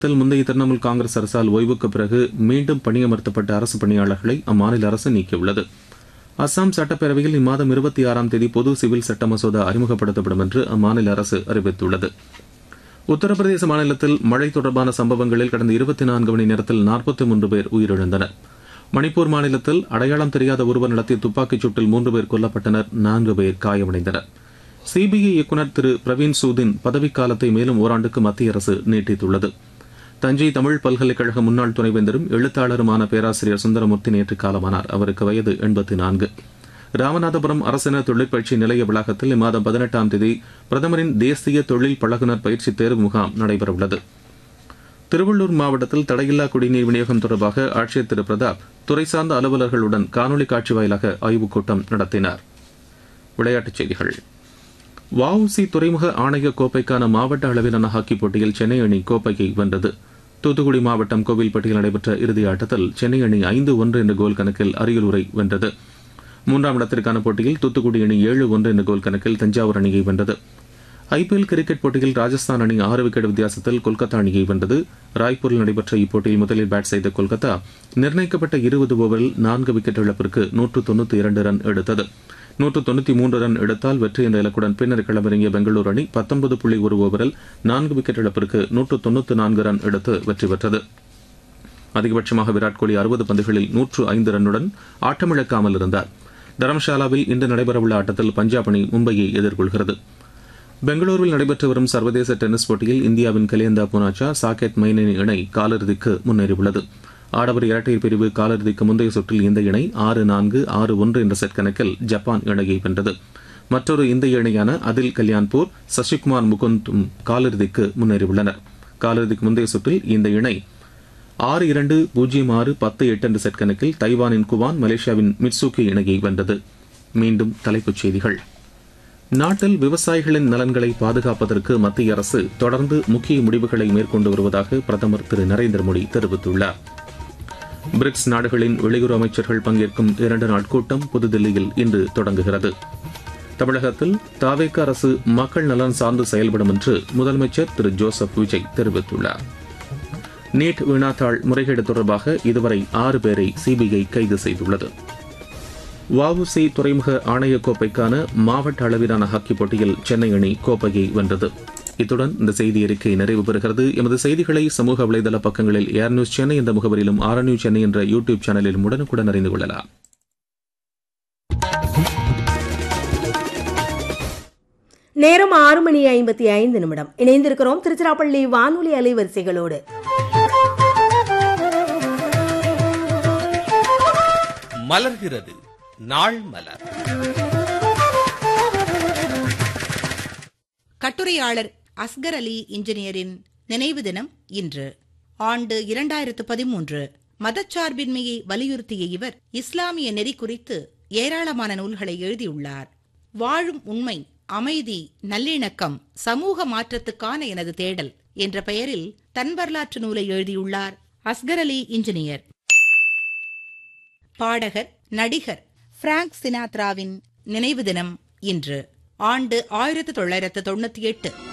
தமிழகத்தில் முந்தைய திரிணாமுல் காங்கிரஸ் அரசால் ஓய்வுக்கு பிறகு மீண்டும் பணியமர்த்தப்பட்ட அரசு பணியாளர்களை அம்மாநில அரசு நீக்கியுள்ளது அஸ்ஸாம் சட்டப்பேரவையில் இம்மாதம் இருபத்தி ஆறாம் தேதி பொது சிவில் சட்ட மசோதா அறிமுகப்படுத்தப்படும் என்று அம்மாநில அரசு அறிவித்துள்ளது உத்தரப்பிரதேச மாநிலத்தில் மழை தொடர்பான சம்பவங்களில் கடந்த இருபத்தி நான்கு மணி நேரத்தில் நாற்பத்தி மூன்று பேர் உயிரிழந்தனர் மணிப்பூர் மாநிலத்தில் அடையாளம் தெரியாத ஒருவர் நடத்திய துப்பாக்கிச் சூட்டில் மூன்று பேர் கொல்லப்பட்டனர் நான்கு பேர் காயமடைந்தனர் சிபிஐ இயக்குநர் திரு பிரவீன் சூதின் பதவிக்காலத்தை மேலும் ஓராண்டுக்கு மத்திய அரசு நீட்டித்துள்ளது தஞ்சை தமிழ் பல்கலைக்கழக முன்னாள் துணைவேந்தரும் எழுத்தாளருமான பேராசிரியர் சுந்தரமூர்த்தி நேற்று காலமானார் அவருக்கு வயது எண்பத்தி நான்கு ராமநாதபுரம் அரசினர் தொழிற்பயிற்சி நிலைய வளாகத்தில் இம்மாதம் பதினெட்டாம் தேதி பிரதமரின் தேசிய தொழில் பழகுனர் பயிற்சி தேர்வு முகாம் நடைபெறவுள்ளது திருவள்ளூர் மாவட்டத்தில் தடையில்லா குடிநீர் விநியோகம் தொடர்பாக ஆட்சியர் திரு பிரதாப் துறை சார்ந்த அலுவலர்களுடன் காணொலி காட்சி வாயிலாக ஆய்வுக் கூட்டம் நடத்தினார் விளையாட்டுச் செய்திகள் வஉசி துறைமுக ஆணைய கோப்பைக்கான மாவட்ட அளவிலான ஹாக்கி போட்டியில் சென்னை அணி கோப்பையை வென்றது தூத்துக்குடி மாவட்டம் கோவில்பட்டியில் நடைபெற்ற இறுதி ஆட்டத்தில் சென்னை அணி ஐந்து ஒன்று என்ற கோல் கணக்கில் அரியலூரை வென்றது மூன்றாம் இடத்திற்கான போட்டியில் தூத்துக்குடி அணி ஏழு ஒன்று என்ற கோல் கணக்கில் தஞ்சாவூர் அணியை வென்றது ஐபிஎல் கிரிக்கெட் போட்டியில் ராஜஸ்தான் அணி ஆறு விக்கெட் வித்தியாசத்தில் கொல்கத்தா அணியை வென்றது ராய்ப்பூரில் நடைபெற்ற இப்போட்டியில் முதலில் பேட் செய்த கொல்கத்தா நிர்ணயிக்கப்பட்ட இருபது ஓவரில் நான்கு விக்கெட் இழப்பிற்கு நூற்று தொண்ணூற்றி இரண்டு ரன் எடுத்தது நூற்று தொண்ணூற்றி மூன்று ரன் எடுத்தால் வெற்றி என்ற இலக்குடன் பின்னர் களமிறங்கிய பெங்களூரு அணி பத்தொன்பது புள்ளி ஒரு ஓவரில் நான்கு விக்கெட் இழப்பிற்கு நூற்று தொண்ணூற்று நான்கு ரன் எடுத்து வெற்றி பெற்றது அதிகபட்சமாக விராட் கோலி அறுபது பந்துகளில் நூற்று ஐந்து ரன்னுடன் ஆட்டமிழக்காமல் இருந்தார் தரம்ஷாலாவில் இன்று நடைபெறவுள்ள ஆட்டத்தில் பஞ்சாப் அணி மும்பையை எதிர்கொள்கிறது பெங்களூருவில் நடைபெற்று வரும் சர்வதேச டென்னிஸ் போட்டியில் இந்தியாவின் கலியந்தா புனாச்சா சாகேத் மைனேனி இணை காலிறுதிக்கு முன்னேறியுள்ளது ஆடவர் இரட்டையர் பிரிவு காலிறுதிக்கு முந்தைய சுற்றில் இந்த இணை ஆறு நான்கு ஆறு ஒன்று என்ற செட் கணக்கில் ஜப்பான் இணையை வென்றது மற்றொரு இந்திய இணையான அதில் கல்யாண்பூர் சசிகுமார் முகுந்தும் காலிறுதிக்கு முன்னேறியுள்ளனர் காலிறுதிக்கு முந்தைய சுற்றில் இந்த இணை ஆறு இரண்டு பூஜ்ஜியம் ஆறு பத்து எட்டு என்ற செட் கணக்கில் தைவானின் குவான் மலேசியாவின் மிட்சுகி இணையை வென்றது மீண்டும் தலைப்புச் செய்திகள் நாட்டில் விவசாயிகளின் நலன்களை பாதுகாப்பதற்கு மத்திய அரசு தொடர்ந்து முக்கிய முடிவுகளை மேற்கொண்டு வருவதாக பிரதமர் திரு நரேந்திர மோடி தெரிவித்துள்ளார் பிரிக்ஸ் நாடுகளின் வெளியுறவு அமைச்சர்கள் பங்கேற்கும் இரண்டு நாள் கூட்டம் புதுதில்லியில் இன்று தொடங்குகிறது தமிழகத்தில் தாவேக்க அரசு மக்கள் நலன் சார்ந்து செயல்படும் என்று முதலமைச்சர் திரு ஜோசப் விஜய் தெரிவித்துள்ளார் நீட் வினாத்தாள் முறைகேடு தொடர்பாக இதுவரை ஆறு பேரை சிபிஐ கைது செய்துள்ளது வஉசி துறைமுக ஆணைய கோப்பைக்கான மாவட்ட அளவிலான ஹாக்கி போட்டியில் சென்னை அணி கோப்பையை வென்றது இத்துடன் இந்த செய்தி அறிக்கை நிறைவு பெறுகிறது எமது செய்திகளை சமூக வலைதள பக்கங்களில் ஏர் நியூஸ் சென்னை என்ற முகவரியிலும் ஆர் நியூஸ் சென்னை என்ற யூடியூப் சேனலிலும் உடனுக்குடன் அறிந்து கொள்ளலாம் நேரம் ஆறு மணி ஐம்பத்தி ஐந்து நிமிடம் இணைந்திருக்கிறோம் திருச்சிராப்பள்ளி வானொலி அலைவரிசைகளோடு மலர்கிறது நாள் மலர் கட்டுரையாளர் அஸ்கர் அலி இன்ஜினியரின் நினைவு தினம் இன்று ஆண்டு இரண்டாயிரத்து பதிமூன்று மதச்சார்பின்மையை வலியுறுத்திய இவர் இஸ்லாமிய நெறி குறித்து ஏராளமான நூல்களை எழுதியுள்ளார் வாழும் உண்மை அமைதி நல்லிணக்கம் சமூக மாற்றத்துக்கான எனது தேடல் என்ற பெயரில் தன் வரலாற்று நூலை எழுதியுள்ளார் அஸ்கர் அலி இன்ஜினியர் பாடகர் நடிகர் பிராங்க் சினாத்ராவின் நினைவு தினம் இன்று ஆண்டு ஆயிரத்து தொள்ளாயிரத்து தொண்ணூத்தி எட்டு